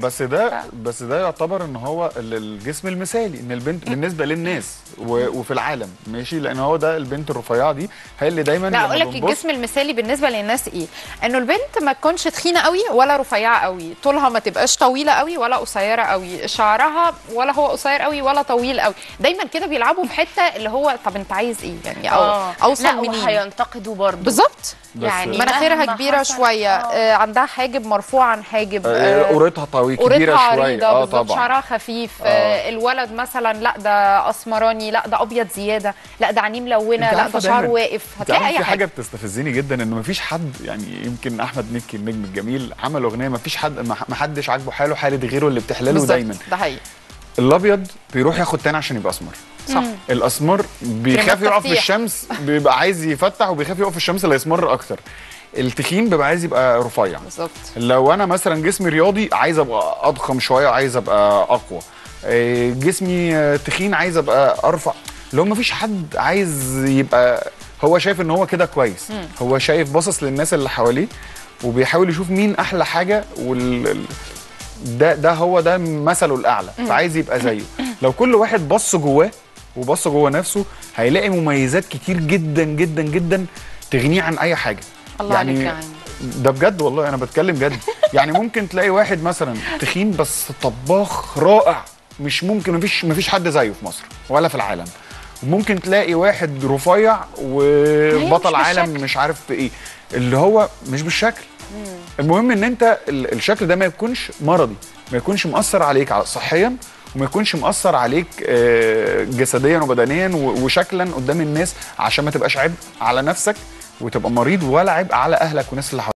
بس ده بس ده يعتبر ان هو ال- الجسم المثالي ان البنت بالنسبه للناس و- وفي العالم ماشي لان هو ده البنت الرفيعه دي هي اللي دايما لا لما اقول لك بنبص- الجسم المثالي بالنسبه للناس ايه انه البنت ما تكونش تخينه قوي ولا رفيعه قوي طولها ما تبقاش طويله قوي ولا قصيره قوي شعرها ولا هو قصير قوي ولا طويل قوي دايما كده بيلعبوا في حته اللي هو طب انت عايز ايه يعني او اه اوصل لا منين وهينتقدوا برضه بالظبط بس- يعني مناخيرها مهما كبيره حصل- شويه آه. آه عندها حاجب مرفوع عن حاجب آه، قورتها طويل كبيره قورتها شويه عريضه اه بالظبط طبعا شعرها خفيف آه. آه. الولد مثلا لا ده اسمراني لا ده ابيض زياده لا ده عينيه ملونه انت لا عارفة ده شعره دايماً- واقف انت هتلاقي عارف اي في حاجه حاجه بتستفزني جدا انه مفيش حد يعني يمكن احمد مكي النجم الجميل عمل اغنيه مفيش حد ما ما حدش عاجبه حاله حاله غيره اللي بتحلله بالظبط، دايما ده حقيقي الابيض بيروح ياخد تاني عشان يبقى اسمر صح الاسمر بيخاف كريمات يقف في تفتيح. الشمس بيبقى عايز يفتح وبيخاف يقف في الشمس اللي يسمر اكتر التخين بيبقى عايز يبقى رفيع بالظبط لو انا مثلا جسمي رياضي عايز ابقى اضخم شويه عايز ابقى اقوى إيه، جسمي آه، تخين عايز ابقى ارفع لو مفيش حد عايز يبقى هو شايف ان هو كده كويس هو شايف باصص للناس اللي حواليه وبيحاول يشوف مين احلى حاجه وال ال- ده ده هو ده مثله الاعلى فعايز يبقى زيه لو كل واحد بص جواه وبص جوه نفسه هيلاقي مميزات كتير جدا جدا جدا تغنيه عن اي حاجه الله عليك يا عيني. ده بجد والله انا بتكلم جد يعني ممكن تلاقي واحد مثلا تخين بس طباخ رائع مش ممكن مفيش مفيش حد زيه في مصر ولا في العالم وممكن تلاقي واحد رفيع وبطل مش عالم بالشكل. مش عارف ايه اللي هو مش بالشكل المهم ان انت ال- الشكل ده ما يكونش مرضي ما يكونش مؤثر عليك على- صحيا وما يكونش مؤثر عليك آه، جسديا وبدنيا و- وشكلا قدام الناس عشان ما تبقاش عبء على نفسك وتبقى مريض ولا عبء على اهلك والناس اللي حواليك